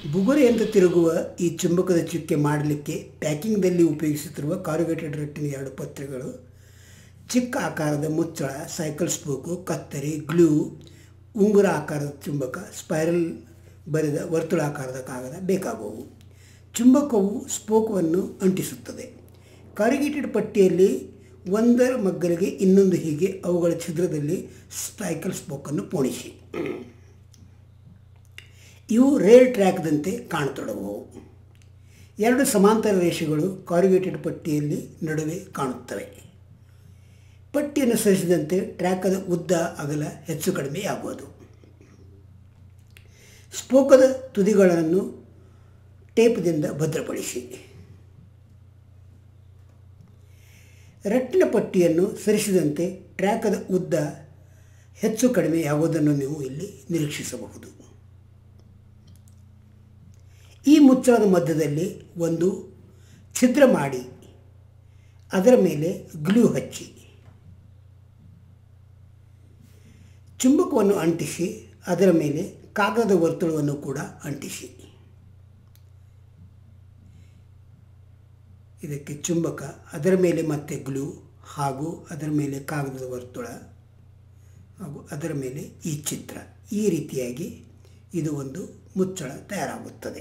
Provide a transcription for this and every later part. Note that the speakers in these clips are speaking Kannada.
ಬುಗುರೆಯಂತೆ ತಿರುಗುವ ಈ ಚುಂಬಕದ ಚುಕ್ಕೆ ಮಾಡಲಿಕ್ಕೆ ಪ್ಯಾಕಿಂಗ್ದಲ್ಲಿ ಉಪಯೋಗಿಸುತ್ತಿರುವ ಕಾರ್ಯುಗೇಟೆಡ್ ರಟ್ಟಿನ ಎರಡು ಪತ್ರೆಗಳು ಚಿಕ್ಕ ಆಕಾರದ ಮುಚ್ಚಳ ಸೈಕಲ್ ಸ್ಪೋಕು ಕತ್ತರಿ ಗ್ಲೂ ಉಂಗುರ ಆಕಾರದ ಚುಂಬಕ ಸ್ಪೈರಲ್ ಬರೆದ ವರ್ತುಳಾಕಾರದ ಕಾಗದ ಬೇಕಾಗುವು ಚುಂಬಕವು ಸ್ಪೋಕವನ್ನು ಅಂಟಿಸುತ್ತದೆ ಕಾರ್ಯುಗೇಟೆಡ್ ಪಟ್ಟಿಯಲ್ಲಿ ಒಂದರ ಮಗ್ಗಲಿಗೆ ಇನ್ನೊಂದು ಹೀಗೆ ಅವುಗಳ ಛಿದ್ರದಲ್ಲಿ ಸೈಕಲ್ ಸ್ಪೋಕನ್ನು ಪೋಣಿಸಿ ಇವು ರೈಲ್ ಟ್ರ್ಯಾಕ್ದಂತೆ ಕಾಣತೊಡಗುವು ಎರಡು ಸಮಾಂತರ ರೇಷೆಗಳು ಕಾರ್ಯುಗೇಟೆಡ್ ಪಟ್ಟಿಯಲ್ಲಿ ನಡುವೆ ಕಾಣುತ್ತವೆ ಪಟ್ಟಿಯನ್ನು ಸರಿಸಿದಂತೆ ಟ್ರ್ಯಾಕದ ಉದ್ದ ಅಗಲ ಹೆಚ್ಚು ಕಡಿಮೆ ಆಗುವುದು ಸ್ಪೋಕದ ತುದಿಗಳನ್ನು ಟೇಪ್ದಿಂದ ಭದ್ರಪಡಿಸಿ ರಟ್ಟಿನ ಪಟ್ಟಿಯನ್ನು ಸರಿಸಿದಂತೆ ಟ್ರ್ಯಾಕದ ಉದ್ದ ಹೆಚ್ಚು ಕಡಿಮೆಯಾಗುವುದನ್ನು ನೀವು ಇಲ್ಲಿ ನಿರೀಕ್ಷಿಸಬಹುದು ಈ ಮುಚ್ಚಳದ ಮಧ್ಯದಲ್ಲಿ ಒಂದು ಛಿದ್ರ ಮಾಡಿ ಅದರ ಮೇಲೆ ಗ್ಲೂ ಹಚ್ಚಿ ಚುಂಬಕವನ್ನು ಅಂಟಿಸಿ ಅದರ ಮೇಲೆ ಕಾಗದದ ವರ್ತುಳವನ್ನು ಕೂಡ ಅಂಟಿಸಿ ಇದಕ್ಕೆ ಚುಂಬಕ ಅದರ ಮೇಲೆ ಮತ್ತೆ ಗ್ಲೂ ಹಾಗೂ ಅದರ ಮೇಲೆ ಕಾಗದದ ವರ್ತುಳ ಹಾಗೂ ಅದರ ಮೇಲೆ ಈ ಚಿತ್ರ ಈ ರೀತಿಯಾಗಿ ಇದು ಒಂದು ಮುಚ್ಚಳ ತಯಾರಾಗುತ್ತದೆ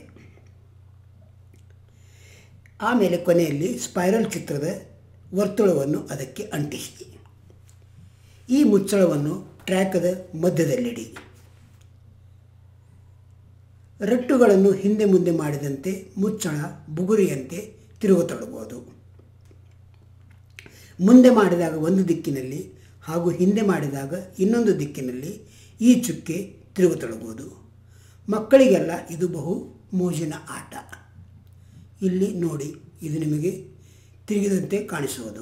ಆಮೇಲೆ ಕೊನೆಯಲ್ಲಿ ಸ್ಪೈರಲ್ ಚಿತ್ರದ ವರ್ತುಳವನ್ನು ಅದಕ್ಕೆ ಅಂಟಿಸಿ ಈ ಮುಚ್ಚಳವನ್ನು ಟ್ರ್ಯಾಕದ ಮಧ್ಯದಲ್ಲಿಡಿ ರಟ್ಟುಗಳನ್ನು ಹಿಂದೆ ಮುಂದೆ ಮಾಡಿದಂತೆ ಮುಚ್ಚಳ ಬುಗುರಿಯಂತೆ ತಿರುಗತೊಡಬಹುದು ಮುಂದೆ ಮಾಡಿದಾಗ ಒಂದು ದಿಕ್ಕಿನಲ್ಲಿ ಹಾಗೂ ಹಿಂದೆ ಮಾಡಿದಾಗ ಇನ್ನೊಂದು ದಿಕ್ಕಿನಲ್ಲಿ ಈ ಚುಕ್ಕೆ ತಿರುಗತೊಡಗುವುದು ಮಕ್ಕಳಿಗೆಲ್ಲ ಇದು ಬಹು ಮೋಜಿನ ಆಟ ಇಲ್ಲಿ ನೋಡಿ ಇದು ನಿಮಗೆ ತಿರುಗಿದಂತೆ ಕಾಣಿಸುವುದು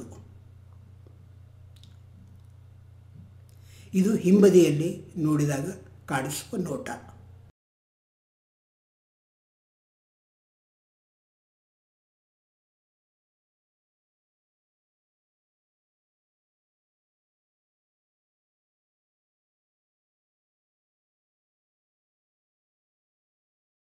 ಇದು ಹಿಂಬದಿಯಲ್ಲಿ ನೋಡಿದಾಗ ಕಾಣಿಸುವ ನೋಟ